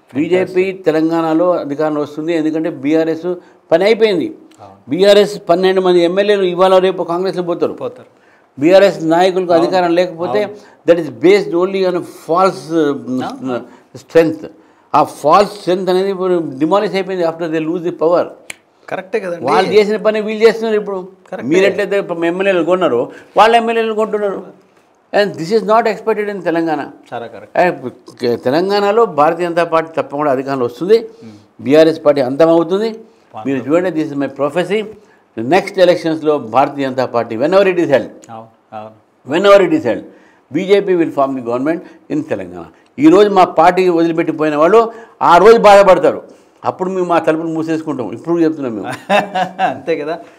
BJP తెలంగాణలో అధికారంలో వస్తుంది ఎందుకంటే బీఆర్ఎస్ పని అయిపోయింది బీఆర్ఎస్ పన్నెండు మంది ఎమ్మెల్యేలు ఇవాళ రేపు కాంగ్రెస్లో పోతారు పోతారు బీఆర్ఎస్ నాయకులకు అధికారం లేకపోతే that is based only on false strength ఆ ఫాల్స్ స్ట్రెంగ్త్ అనేది ఇప్పుడు డిమాలిష్ అయిపోయింది after they lose the power కరెక్టే కదండి వాళ్ళు చేసిన పని వీళ్ళు చేస్తున్నారు ఇప్పుడు మీరు ఎట్లయితే ఇప్పుడు ఎమ్మెల్యేలు కొన్నారు వాళ్ళ ఎమ్మెల్యేలు కొంటున్నారు and this is not expected in Telangana చాలా కరెక్ట్ ఏ, తెలంగాణలో భారతీయ జనతా పార్టీ తప్పకుండా అధికారంలో వస్తుంది బీఆర్ఎస్ పార్టీ అంతం అవుతుంది మీరు చూడండి this is my prophecy next ఎలక్షన్స్లో Bharatiya Janata party whenever it is held అవును అవును whenever it is held BJP will form the government in Telangana ఈ రోజు మా పార్టీ వదిలిపెట్టిపోయిన వాళ్ళు ఆ రోజు బాధపడతారు అప్పుడు మేము మా తలుపులు మూసేసుకుంటాం ఇప్పుడు చెప్తున్నాం మేము అంతే కదా